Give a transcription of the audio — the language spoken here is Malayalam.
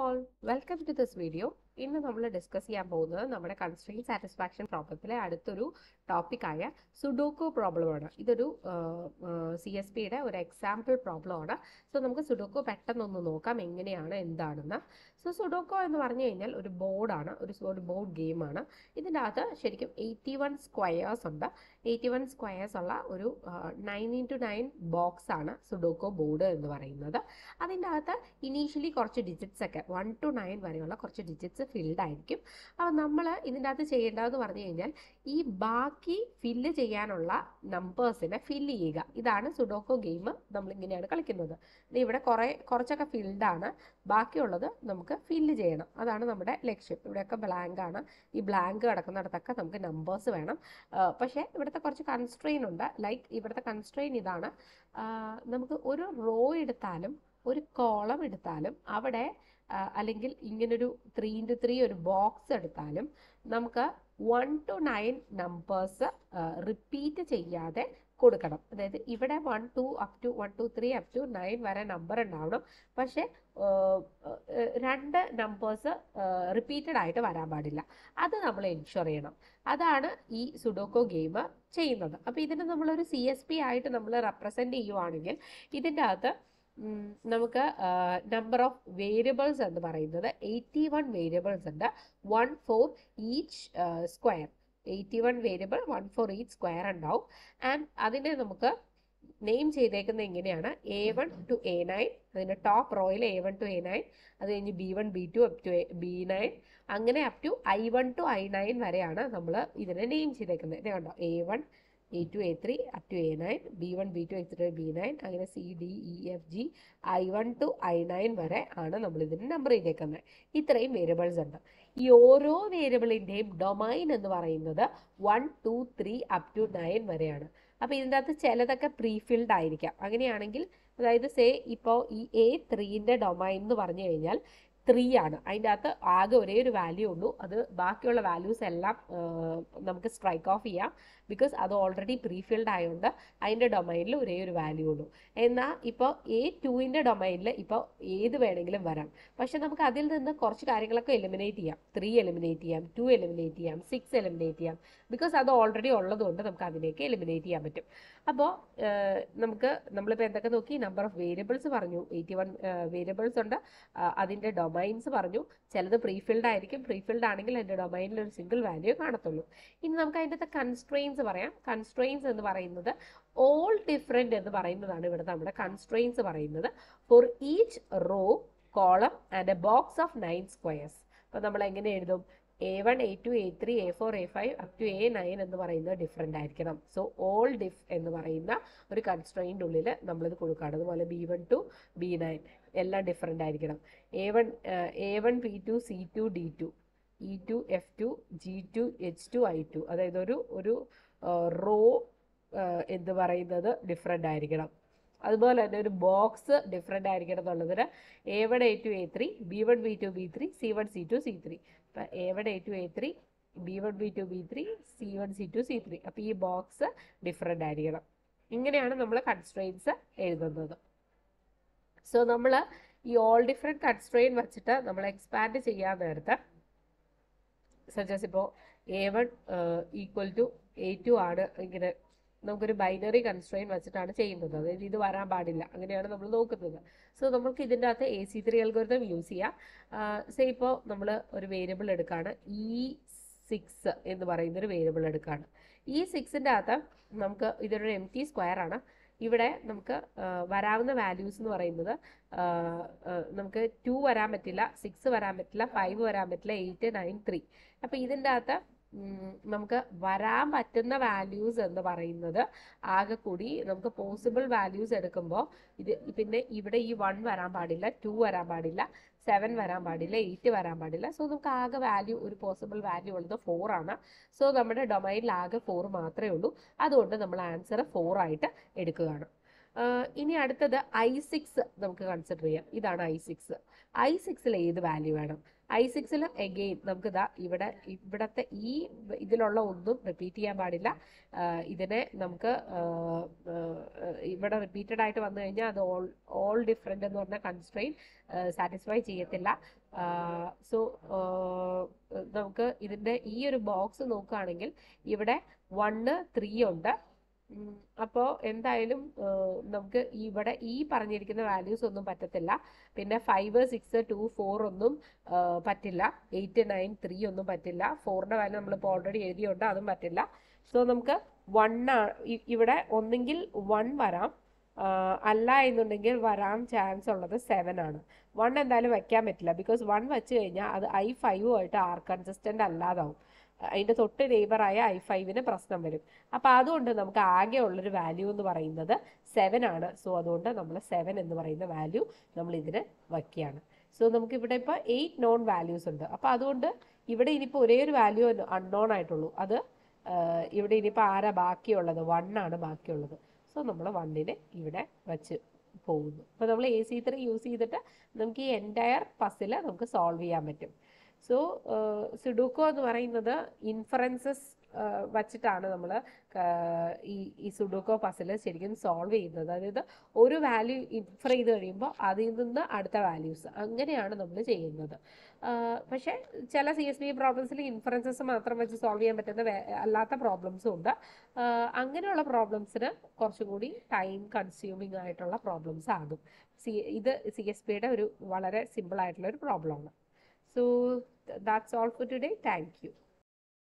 all welcome to this video ഇന്ന് നമ്മൾ ഡിസ്കസ് ചെയ്യാൻ പോകുന്നത് നമ്മുടെ കൺസ്ട്രെയിൻ സാറ്റിസ്ഫാക്ഷൻ പ്രോബ്ലത്തിലെ അടുത്തൊരു ടോപ്പിക്കായ സുഡോക്കോ പ്രോബ്ലമാണ് ഇതൊരു സി എസ് പിയുടെ ഒരു എക്സാമ്പിൾ പ്രോബ്ലമാണ് സോ നമുക്ക് സുഡോക്കോ പെട്ടെന്നൊന്ന് നോക്കാം എങ്ങനെയാണ് എന്താണെന്ന് സോ സുഡോക്കോ എന്ന് പറഞ്ഞു കഴിഞ്ഞാൽ ഒരു ബോർഡാണ് ഒരു ഒരു ബോർഡ് ഗെയിമാണ് ഇതിൻ്റെ അകത്ത് ശരിക്കും എയ്റ്റി വൺ സ്ക്വയേഴ്സ് ഉണ്ട് എയ്റ്റി വൺ സ്ക്വയേഴ്സ് ഉള്ള ഒരു നയൻ ഇൻറ്റു നയൻ ബോക്സ് ആണ് സുഡോക്കോ ബോർഡ് എന്ന് പറയുന്നത് അതിൻ്റെ അകത്ത് ഇനീഷ്യലി കുറച്ച് ഡിജിറ്റ്സ് ഒക്കെ വൺ ടു നയൻ വരെയുള്ള കുറച്ച് ഡിജിറ്റ്സ് ഫിൽഡ് ആയിരിക്കും അപ്പോൾ നമ്മൾ ഇതിൻ്റെ അകത്ത് ചെയ്യേണ്ടതെന്ന് പറഞ്ഞു കഴിഞ്ഞാൽ ഈ ബാക്കി ഫില്ല് ചെയ്യാനുള്ള നമ്പേഴ്സിനെ ഫില്ല് ചെയ്യുക ഇതാണ് സുഡോക്കോ ഗെയിം നമ്മൾ ഇങ്ങനെയാണ് കളിക്കുന്നത് ഇത് ഇവിടെ കുറേ കുറച്ചൊക്കെ ഫിൽഡാണ് ബാക്കിയുള്ളത് നമുക്ക് ഫില്ല് ചെയ്യണം അതാണ് നമ്മുടെ ലക്ഷ്യം ഇവിടെയൊക്കെ ബ്ലാങ്ക് ആണ് ഈ ബ്ലാങ്ക് കിടക്കുന്നിടത്തൊക്കെ നമുക്ക് നമ്പേഴ്സ് വേണം പക്ഷേ ഇവിടുത്തെ കുറച്ച് കൺസ്ട്രെയിൻ ഉണ്ട് ലൈക്ക് ഇവിടുത്തെ കൺസ്ട്രെയിൻ ഇതാണ് നമുക്ക് ഒരു റോ എടുത്താലും ഒരു കോളം എടുത്താലും അവിടെ അല്ലെങ്കിൽ ഇങ്ങനൊരു ത്രീ ഇൻറ്റു ത്രീ ഒരു ബോക്സ് എടുത്താലും നമുക്ക് one two nine numbers repeat ചെയ്യാതെ കൊടുക്കണം അതായത് ഇവിടെ one two up to one two three up to nine വരെ നമ്പർ ഉണ്ടാവണം പക്ഷേ രണ്ട് നമ്പേഴ്സ് റിപ്പീറ്റഡ് ആയിട്ട് വരാൻ പാടില്ല അത് നമ്മൾ എൻഷുർ ചെയ്യണം അതാണ് ഈ സുഡോക്കോ ഗെയിം ചെയ്യുന്നത് അപ്പോൾ ഇതിന് നമ്മളൊരു സി എസ് പി ആയിട്ട് നമ്മൾ റെപ്രസെൻ്റ് ചെയ്യുവാണെങ്കിൽ ഇതിൻ്റെ അകത്ത് നമുക്ക് നമ്പർ ഓഫ് വേരിയബിൾസ് എന്ന് പറയുന്നത് എയ്റ്റി വൺ വേരിയബിൾസ് ഉണ്ട് one for each square eighty one variable one for each square ഉണ്ടാവും ആൻഡ് അതിനെ നമുക്ക് നെയിം ചെയ്തേക്കുന്നത് എങ്ങനെയാണ് A one to A nine അതിൻ്റെ ടോപ്പ് റോയിൽ A one to A nine അത് കഴിഞ്ഞ് B one B two up to B nine അങ്ങനെ up to I one to I nine വരെയാണ് നമ്മൾ ഇതിനെ നെയിം ചെയ്തേക്കുന്നത് ഇത് കണ്ടോ A one A two A three up to A nine B one B two A three B nine അങ്ങനെ C D E F G I one to I nine വരെ ആണ് നമ്മൾ ഇതിന് നമ്പർ ചെയ്തേക്കുന്നത് ഇത്രയും വേരിയബിൾസ് ഉണ്ട് ഈ ഓരോ വേരിയബിളിൻ്റെയും ഡൊമൈൻ എന്ന് പറയുന്നത് one two three up to nine വരെയാണ് അപ്പോൾ ഇതിൻ്റെ അകത്ത് ചിലതൊക്കെ പ്രീഫിൽഡ് ആയിരിക്കാം അങ്ങനെയാണെങ്കിൽ അതായത് സേ ഇപ്പോൾ ഈ എ ത്രീൻ്റെ ഡൊമൈൻ എന്ന് പറഞ്ഞു കഴിഞ്ഞാൽ ത്രീ ആണ് അതിൻ്റെ അകത്ത് ആകെ ഒരേ ഒരു വാല്യൂ ഉള്ളൂ അത് ബാക്കിയുള്ള വാല്യൂസ് എല്ലാം നമുക്ക് സ്ട്രൈക്ക് ഓഫ് ചെയ്യാം ബിക്കോസ് അത് ഓൾറെഡി പ്രീഫിൽഡ് ആയതുകൊണ്ട് അതിൻ്റെ ഡൊമൈനിൽ ഒരേ ഒരു വാല്യൂ ഉള്ളൂ എന്നാൽ ഇപ്പോൾ എ ടുവിൻ്റെ ഡൊമൈനിൽ ഇപ്പോൾ ഏത് വേണമെങ്കിലും വരാം പക്ഷെ നമുക്ക് അതിൽ നിന്ന് കുറച്ച് കാര്യങ്ങളൊക്കെ എലിമിനേറ്റ് ചെയ്യാം ത്രീ എലിമിനേറ്റ് ചെയ്യാം ടു എലിമിനേറ്റ് ചെയ്യാം സിക്സ് എലിമിനേറ്റ് ചെയ്യാം ബിക്കോസ് അത് ഓൾറെഡി ഉള്ളതുകൊണ്ട് നമുക്ക് അതിലേക്ക് എലിമിനേറ്റ് ചെയ്യാൻ പറ്റും അപ്പോൾ നമുക്ക് നമ്മളിപ്പോൾ എന്തൊക്കെ നോക്കി നമ്പർ ഓഫ് വേരിയബിൾസ് പറഞ്ഞു എയ്റ്റി വൺ വേരിയബിൾസ് ഉണ്ട് അതിൻ്റെ ഡൊമൈൻസ് പറഞ്ഞു ചിലത് പ്രീഫിൽഡ് ആയിരിക്കും പ്രീഫിൽഡ് ആണെങ്കിൽ അതിൻ്റെ ഡൊമൈനിൽ ഒരു സിംഗിൾ വാല്യൂ കാണത്തുള്ളൂ ഇനി നമുക്ക് അതിൻ്റെ കൺസ്ട്രെയിൻസ് പറയാം കൺസ്ട്രെയിൻസ് എന്ന് പറയുന്നത് ഓൾ ഡിഫറെൻ്റ് എന്ന് പറയുന്നതാണ് ഇവിടെ നമ്മുടെ കൺസ്ട്രെയിൻസ് പറയുന്നത് for each row column and a box of nine squares അപ്പോൾ നമ്മൾ എങ്ങനെ എഴുതും A one A two A three A four A five up to A nine എന്ന് പറയുന്നത് ഡിഫറെൻ്റ് ആയിരിക്കണം സോ ഓൾ ഡിഫ് എന്ന് പറയുന്ന ഒരു കൺസ്ട്രെയിൻ്റെ ഉള്ളിൽ നമ്മളിത് കൊടുക്കുകയാണ് അതുപോലെ B one to B nine എല്ലാം ഡിഫറെൻ്റ് ആയിരിക്കണം A one A one P two C two D two E two F two G two H two I two അതായത് ഒരു ഒരു റോ എന്ന് പറയുന്നത് ഡിഫറെൻ്റ് ആയിരിക്കണം അതുപോലെ തന്നെ ഒരു ബോക്സ് ഡിഫറെൻ്റ് ആയിരിക്കണം എന്നുള്ളതിന് A one A two A three B one B two B three C one C two C three അപ്പം A one A two A three B one B two B three C one C two C three അപ്പോൾ ഈ ബോക്സ് ഡിഫറെൻ്റ് ആയിരിക്കണം ഇങ്ങനെയാണ് നമ്മൾ കൺസ്ട്രെയിൻസ് എഴുതുന്നത് സോ നമ്മൾ ഈ ഓൾ ഡിഫറെൻറ്റ് കൺസ്ട്രെയിൻ വെച്ചിട്ട് നമ്മൾ എക്സ്പാൻഡ് ചെയ്യാൻ നേരത്തെ സജസ് ഇപ്പോൾ A one equal to A two ആണ് ഇങ്ങനെ നമുക്കൊരു ബൈനറി കൺസ്ട്രെയിൻ വെച്ചിട്ടാണ് ചെയ്യുന്നത് അതായത് ഇത് വരാൻ പാടില്ല അങ്ങനെയാണ് നമ്മൾ നോക്കുന്നത് സോ നമുക്ക് ഇതിൻ്റെ അകത്ത് A C three algorithm use ചെയ്യാം സേ ഇപ്പോൾ നമ്മൾ ഒരു വേരിയബിൾ എടുക്കുകയാണ് ഇ സിക്സ് എന്ന് പറയുന്ന ഒരു വേരിയബിൾ എടുക്കുകയാണ് ഈ സിക്സിൻ്റെ അകത്ത് നമുക്ക് ഇതൊരു എം ടി സ്ക്വയർ ആണ് ഇവിടെ നമുക്ക് വരാവുന്ന വാല്യൂസ് എന്ന് പറയുന്നത് നമുക്ക് ടു വരാൻ പറ്റില്ല സിക്സ് വരാൻ പറ്റില്ല ഫൈവ് വരാൻ പറ്റില്ല എയ്റ്റ് നയൻ ത്രീ അപ്പോൾ ഇതിൻ്റെ അകത്ത് നമുക്ക് വരാൻ പറ്റുന്ന വാല്യൂസ് എന്ന് പറയുന്നത് ആകെ കൂടി നമുക്ക് പോസിബിൾ വാല്യൂസ് എടുക്കുമ്പോൾ ഇത് പിന്നെ ഇവിടെ ഈ വൺ വരാൻ പാടില്ല ടു വരാൻ പാടില്ല സെവൻ വരാൻ പാടില്ല എയ്റ്റ് വരാൻ പാടില്ല സോ നമുക്ക് ആകെ വാല്യൂ ഒരു പോസിബിൾ വാല്യൂ ഉള്ളത് ഫോർ ആണ് സോ നമ്മുടെ ഡൊമൈനിൽ ആകെ ഫോർ മാത്രമേ ഉള്ളൂ അതുകൊണ്ട് നമ്മൾ ആൻസർ ഫോർ ആയിട്ട് എടുക്കുകയാണ് ഇനി അടുത്തത് ഐ സിക്സ് നമുക്ക് കൺസിഡർ ചെയ്യാം ഇതാണ് ഐ സിക്സ് ഐ സിക്സിൽ ഏത് വാല്യൂ വേണം ഐ സിക്സിൽ എഗെയിൻ നമുക്ക് ഇതാ ഇവിടെ ഇവിടത്തെ ഈ ഇതിലുള്ള ഒന്നും റിപ്പീറ്റ് ചെയ്യാൻ പാടില്ല ആഹ് ഇതിനെ നമുക്ക് ആഹ് ആഹ് ഇവിടെ റിപ്പീറ്റഡ് ആയിട്ട് വന്നു കഴിഞ്ഞാൽ അത് ഓൾ ഓൾ ഡിഫറെൻ്റ് എന്ന് പറഞ്ഞ കൺസ്ട്രെയിൻ സാറ്റിസ്ഫൈ ചെയ്യത്തില്ല സോ നമുക്ക് ഇതിൻ്റെ ഈ ഒരു ബോക്സ് നോക്കുകയാണെങ്കിൽ ഇവിടെ വണ്ണ് ത്രീ ഉണ്ട് അപ്പോൾ എന്തായാലും ആഹ് നമുക്ക് ഇവിടെ ഈ പറഞ്ഞിരിക്കുന്ന വാല്യൂസ് ഒന്നും പറ്റത്തില്ല പിന്നെ ഫൈവ് സിക്സ് ടു ഫോർ ഒന്നും ആഹ് പറ്റില്ല എയ്റ്റ് നയൻ ത്രീ ഒന്നും പറ്റില്ല ഫോറിൻ്റെ വാല്യൂ നമ്മളിപ്പോൾ ഓൾറെഡി എഴുതിയുണ്ട് അതും പറ്റില്ല സോ നമുക്ക് വൺ ഇവിടെ ഒന്നെങ്കിൽ വൺ വരാം ആഹ് അല്ല എന്നുണ്ടെങ്കിൽ വരാൻ ചാൻസ് ഉള്ളത് സെവൻ ആണ് വൺ എന്തായാലും വെക്കാൻ പറ്റില്ല ബിക്കോസ് വൺ വെച്ച് കഴിഞ്ഞാൽ അത് ഐ ഫൈവുമായിട്ട് ആർ കൺസിസ്റ്റൻ്റ് അല്ലാതാവും അതിൻ്റെ തൊട്ട് നെയ്ബറായ ഐ ഫൈവിന് പ്രശ്നം വരും അപ്പോൾ അതുകൊണ്ട് നമുക്ക് ആകെ ഉള്ളൊരു വാല്യൂ എന്ന് പറയുന്നത് സെവൻ ആണ് സോ അതുകൊണ്ട് നമ്മൾ സെവൻ എന്ന് പറയുന്ന വാല്യൂ നമ്മൾ ഇതിന് വയ്ക്കുകയാണ് സോ നമുക്ക് ഇവിടെ ഇപ്പോൾ എയ്റ്റ് നോൺ വാല്യൂസ് ഉണ്ട് അപ്പോൾ അതുകൊണ്ട് ഇവിടെ ഇനിയിപ്പോൾ ഒരേ ഒരു വാല്യൂ അൺനോൺ ആയിട്ടുള്ളൂ അത് ആഹ് ഇവിടെ ഇനിയിപ്പോൾ ആരാ ബാക്കിയുള്ളത് വൺ ആണ് ബാക്കിയുള്ളത് സോ നമ്മൾ വണ്ണിനെ ഇവിടെ വച്ച് പോകുന്നു അപ്പോൾ നമ്മൾ എ സി ത്രീ യൂസ് ചെയ്തിട്ട് നമുക്ക് ഈ എൻറ്റയർ പസിൽ നമുക്ക് സോൾവ് ചെയ്യാൻ പറ്റും സോ സുഡോക്കോ എന്ന് പറയുന്നത് ഇൻഫറൻസസ് വച്ചിട്ടാണ് നമ്മൾ ഈ ഈ സുഡോക്കോ പസിൽ ശരിക്കും സോൾവ് ചെയ്യുന്നത് അതായത് ഒരു വാല്യൂ ഇൻഫർ ചെയ്ത് കഴിയുമ്പോൾ അതിൽ നിന്ന് അടുത്ത വാല്യൂസ് അങ്ങനെയാണ് നമ്മൾ ചെയ്യുന്നത് ആഹ് പക്ഷേ ചില സി എസ് ബി പ്രോബ്ലംസിൽ ഇൻഫറൻസസ് മാത്രം വെച്ച് സോൾവ് ചെയ്യാൻ പറ്റുന്ന വേ- അല്ലാത്ത പ്രോബ്ലംസും ഉണ്ട് ആഹ് അങ്ങനെയുള്ള പ്രോബ്ലംസിന് കുറച്ചും കൂടി ടൈം കൺസ്യൂമിങ് ആയിട്ടുള്ള പ്രോബ്ലംസ് ആകും സി ഇത് സി എസ് പിയുടെ ഒരു വളരെ സിമ്പിൾ ആയിട്ടുള്ള ഒരു പ്രോബ്ലമാണ് so that's all for today thank U